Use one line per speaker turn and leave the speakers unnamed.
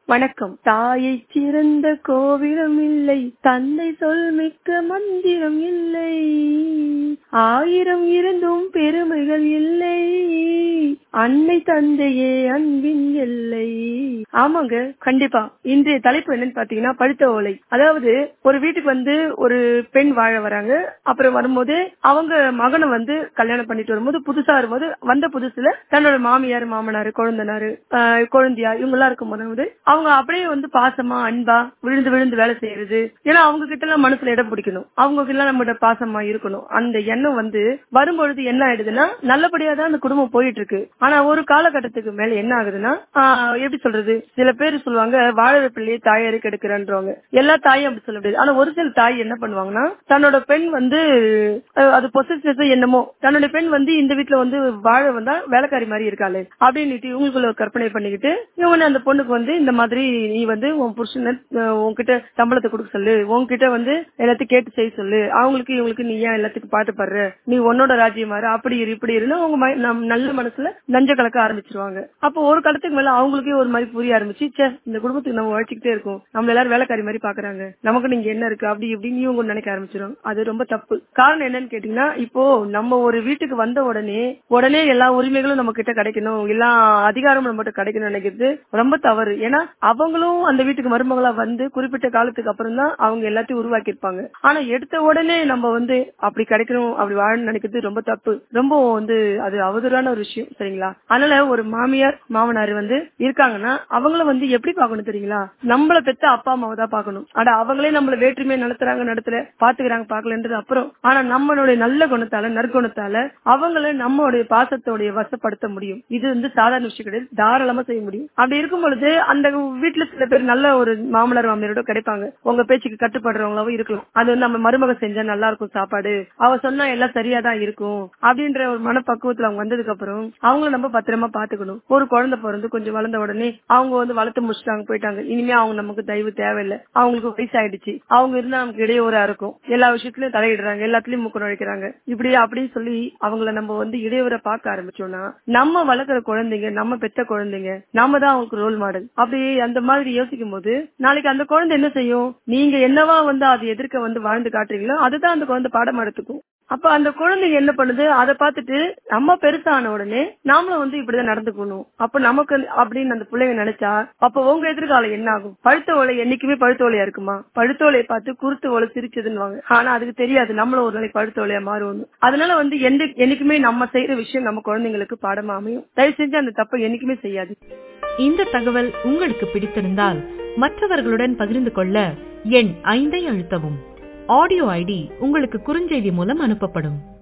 வணக்கம் தாயை சிறந்த கோவிலும் இல்லை தந்தை சொல் மிக்க மந்திரம் இல்லை ஆயிரம் இருந்தும் பெருமைகள் இல்லை அன்னை தந்தையே அன்பின் எல்லை ஆமாங்க கண்டிப்பா இன்றைய தலைப்பு என்னன்னு பாத்தீங்கன்னா பழுத்த ஓலை அதாவது ஒரு வீட்டுக்கு வந்து ஒரு பெண் வாழ வராங்க அப்புறம் வரும்போது அவங்க மகனை வந்து கல்யாணம் பண்ணிட்டு வரும்போது புதுசா வரும்போது வந்த புதுசுல தன்னோட மாமியார் மாமனார் குழந்தனாரு ஆஹ் குழந்தையா இவங்க எல்லாம் இருக்கும் போது அவங்க அப்படியே வந்து பாசமா அன்பா விழுந்து விழுந்து வேலை செய்யறது ஏன்னா அவங்க கிட்ட எல்லாம் மனசுல இடம் பிடிக்கணும் அவங்க கிட்ட எல்லாம் நம்மகிட்ட பாசமா இருக்கணும் அந்த எண்ணம் வந்து வரும்பொழுது என்ன ஆயிடுதுன்னா நல்லபடியா தான் அந்த குடும்பம் போயிட்டு இருக்கு ஆனா ஒரு காலகட்டத்துக்கு மேல என்ன ஆகுதுன்னா ஆஹ் எப்படி சொல்றது சில பேர் சொல்லுவாங்க வாழற பிள்ளையை தாயாரு கெடுக்கிறன்றவங்க எல்லா தாயும் அப்படி சொல்ல முடியாது ஆனா ஒரு சில தாய் என்ன பண்ணுவாங்கன்னா தன்னோட பெண் வந்து அஹ், அது பொசிஷன் என்னமோ தன்னோட பெண் வந்து இந்த வீட்டுல வந்து வாழ வந்தா வேலைக்காரி மாதிரி இருக்காளே அப்படின்னுட்டு இவங்களுக்குள்ள ஒரு கற்பனை பண்ணிக்கிட்டு இவங்க அந்த பொண்ணுக்கு வந்து இந்த மாதிரி நீ வந்து உன் புருஷனை அஹ், உன்கிட்ட சம்பளத்தை கொடுக்க சொல்லு உன்கிட்ட வந்து எல்லாத்தையும் கேட்டு செய்ய சொல்லு அவங்களுக்கு இவங்களுக்கு நீ ஏன் எல்லாத்துக்கும் பாட்டு பாடுற நீ உன்னோட ராஜ்யமாரு அப்படி இரு இப்படி இருந்து அவங்க ம- நம் நல்ல மனசுல நஞ்ச கலக்க ஆரம்பிச்சிருவாங்க அப்போ ஒரு காலத்துக்கு மேல அவங்களுக்கே ஒரு மாதிரி புரிய ஆரம்பிச்சு ச்சே இந்த குடும்பத்துக்கு நம்ம உழைச்சிக்கிட்டே இருக்கோம் நம்ம எல்லாரும் வேலைக்காரி மாதிரி பாக்குறாங்க நமக்கு நீங்க என்ன இருக்கு அப்படி இப்படின்னு இவங்க நினைக்க ஆரம்பிச்சிடும் அது ரொம்ப தப்பு காரணம் என்னன்னு கேட்டீங்கன்னா இப்போ நம்ம ஒரு வீட்டுக்கு வந்த உடனே உடனே எல்லா உரிமைகளும் நம்ம கிட்ட கிடைக்கணும் எல்லா அதிகாரமும் நம்ம கிட்ட கிடைக்கணும் நினைக்கிறது ரொம்ப தவறு ஏன்னா அவங்களும் அந்த வீட்டுக்கு மருமகளா வந்து குறிப்பிட்ட காலத்துக்கு அப்புறம் தான் அவங்க எல்லாத்தையும் உருவாக்கி இருப்பாங்க ஆனா எடுத்த உடனே நம்ம வந்து அப்படி கிடைக்கணும் அப்படி வாழணும்னு நினைக்கிறது ரொம்ப தப்பு ரொம்ப வந்து அது அவதூறான ஒரு விஷயம் சரிங்களா அதனால ஒரு மாமியார் மாமனார் வந்து இருக்காங்கன்னா அவங்கள வந்து எப்படி பார்க்கணும் தெரியுங்களா நம்மள பெத்த அப்பா அம்மாவை தான் பார்க்கணும் ஆனா அவங்களே நம்மள வேற்றுமையை நடத்துறாங்க நடத்துல பாத்துக்கிறாங்க பாக்கலன்றது அப்புறம் ஆனா நம்மளுடைய நல்ல குணத்தால நற்குணத்தால அவங்கள நம்மளுடைய பாசத்தோடைய வசப்படுத்த முடியும் இது வந்து சாதாரண விஷயம் கிடையாது தாராளமா செய்ய முடியும் அப்படி இருக்கும் பொழுது அந்த வீட்டுல சில பேர் நல்ல ஒரு மாமனார் மாமியாரோட கிடைப்பாங்க உங்க பேச்சுக்கு கட்டுப்படுறவங்களாவும் இருக்கலாம் அது வந்து நம்ம மருமக செஞ்சா நல்லா இருக்கும் சாப்பாடு அவ சொன்னா எல்லாம் சரியா தான் இருக்கும் அப்படின்ற ஒரு மனப்பக்குவத்துல அவங்க வந்ததுக்கு அப்புறம் அவங்கள நம்ம பத்திரமா பாத்துக்கணும் ஒரு குழந்தை பிறந்து கொஞ்சம் வளர்ந்த உடனே அவங்க வந்து வளர்த்து முடிச்சிட்டாங்க போயிட்டாங்க இனிமே அவங்க நமக்கு தயவு தேவையில்லை அவங்களுக்கு வயசாயிடுச்சு அவங்க இருந்தா நமக்கு இடையூறா இருக்கும் எல்லா விஷயத்திலயும் தலையிடுறாங்க எல்லாத்துலயும் மூக்க நுழைக்கிறாங்க இப்படி அப்படின்னு சொல்லி அவங்கள நம்ம வந்து இடையூற பார்க்க ஆரம்பிச்சோம்னா நம்ம வளர்க்குற குழந்தைங்க நம்ம பெத்த குழந்தைங்க நாம தான் அவங்களுக்கு ரோல் மாடல் அப்படி அந்த மாதிரி யோசிக்கும் போது நாளைக்கு அந்த குழந்தை என்ன செய்யும் நீங்க என்னவா வந்து அது எதிர்க்க வந்து வாழ்ந்து காட்டுறீங்களோ அதுதான் அந்த குழந்தை பாடம் எடுத்துக்கும் அப்ப அந்த குழந்தைங்க என்ன பண்ணுது அதை பார்த்துட்டு நம்ம பெருசான உடனே நாமளும் வந்து இப்படிதான் நடந்துக்கணும் அப்ப நமக்கு அப்படின்னு அந்த பிள்ளைங்க நினைச்சா அப்ப உங்க எதிர்காலம் என்ன ஆகும் பழுத்த ஓலை என்னைக்குமே பழுத்த ஓலையா இருக்குமா பழுத்த ஓலையை பார்த்து குருத்து ஓலை சிரிச்சதுன்னு ஆனா அதுக்கு தெரியாது நம்மளும் ஒரு நாளைக்கு பழுத்த ஓலையா மாறுவோம் அதனால வந்து எந்த என்னைக்குமே நம்ம செய்யற விஷயம் நம்ம குழந்தைங்களுக்கு பாடமா அமையும் தயவு செஞ்சு அந்த தப்பை என்னைக்குமே செய்யாது
இந்த தகவல் உங்களுக்கு பிடித்திருந்தால் மற்றவர்களுடன் பகிர்ந்து கொள்ள எண் ஐந்தை அழுத்தவும் ஆடியோ ஐடி உங்களுக்கு குறுஞ்செய்தி மூலம் அனுப்பப்படும்